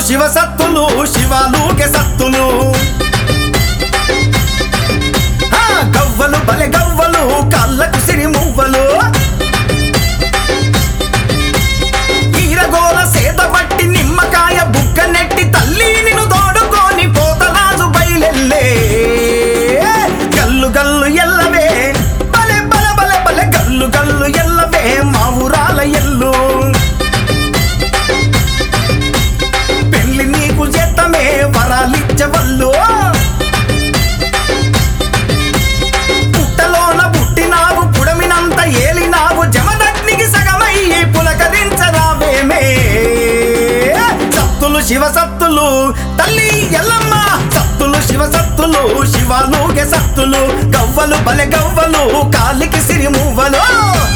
శివ సత్తులు శివాలుకే సత్తులు ఆ, గవ్వలు బలె గవ్వలు కళ్ళకు సిరి మువ్వలు ఈరగోల సేద పట్టి నిమ్మకాయ బుక్క నెట్టి తల్లి నిన్ను తోడుకొని పోతరాజు బయలెల్లే గల్లు గల్లు ఎల్లవే బలె బలె బలె బలె గల్లు గల్లు ఎల్లవే మా ఊరాల ఎల్లు పెళ్లి నీకు చేతమే వరాలిచ్చవల్లు పుట్టలోన పుట్టినావు పుడమినంత ఏలినావు జమదగ్నికి సగమయ్యి పులకరించరావేమే సత్తులు శివ సత్తులు తల్లి ఎల్లమ్మ సత్తులు శివ సత్తులు శివాలుగే సత్తులు గవ్వలు బలె గవ్వలు కాలికి సిరి మువ్వలు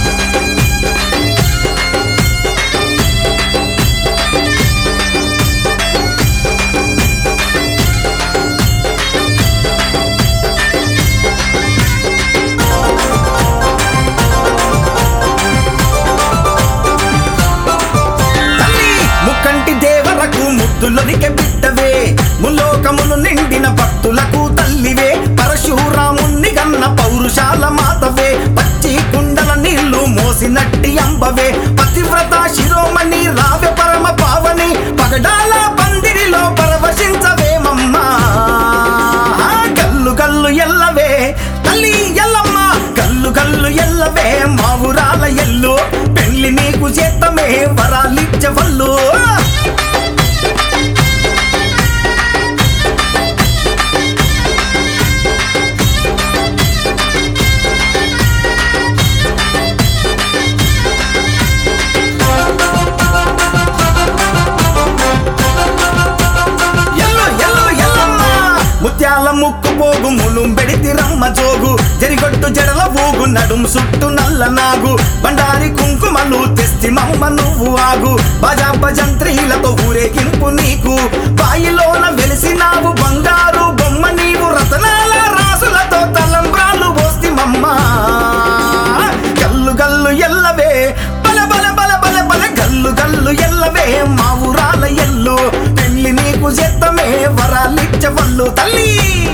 తల్లి ముక్కంటి దేవరకు ముద్దులొరికే బిడ్డవే ములోకములు నిండిన భక్తులకు తల్లివే పరశురాముణ్ణి గన్న పౌరుషాల మాతవే పచ్చి కుండల నీళ్లు మోసినట్టి అంబవే పతివ్రత శిరోమణి రావె పరమ పావని పగడాల పందిరిలో పరవశించవేమమ్మా గల్లు గల్లు ఎల్లవే తల్లి ఎల్లమ్మ గల్లు గల్లు ఎల్లవే మా ఊరాల ఎల్లు పెళ్లి నీకు చేతమే వరాలిచ్చవల్లు ఎల్లు ఎల్లు ఎల్లమ్మ ముత్యాల ముక్కు పోగు ములుంబెడితి రమ్మ జోగు జరిగొట్టు జడల ఊగు నడుం సుట్టు నల్ల నాగు బండారి కుంకుమలు తెస్తి మమ్మ నువ్వు ఆగు భజా భజంత్రీలతో ఊరేగింపు నీకు బాయిలోన వెలిసినావు బంగారు బొమ్మ నీవు రతనాల రాసులతో తలంబ్రాలు పోస్తి మమ్మ గల్లు గల్లు ఎల్లవే బల బల బల బల బల గల్లు గల్లు ఎల్లవే మా ఊరాల ఎల్లు పెళ్లి నీకు చేత్తమే వరాలిచ్చవల్లు తల్లి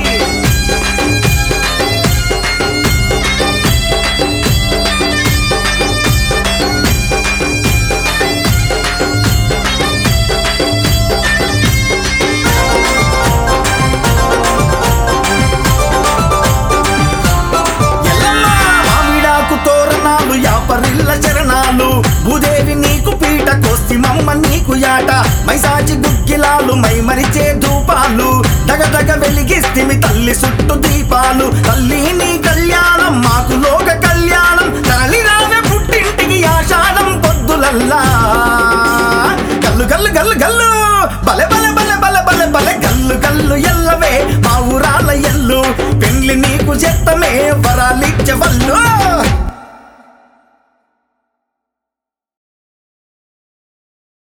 ఎల్లమ్మ మామిడాకు తోరణాలు యాపరిల్ల చరణాలు భూదేవి నీకు పీట కోస్తి మమ్మ నీకు యాట మైసాచి గుగ్గిలాలు మైమరిచే ధూపాలు దగదగ వెలిగిస్తిమి తల్లి చుట్టూ దీపాలు తల్లి నీ కళ్యాణం మాకు లోక కళ్యాణం తరలి రావే పుట్టింటికి ఆషాఢం పొద్దులల్లా గల్లు గల్లు గల్లు గల్లు బలె బలె బలె బలె బలె బలె గల్లు గల్లు ఎల్లవే మా ఊరాల ఎల్లు పెళ్లి నీకు చెత్తమే వరాలిచ్చవల్లు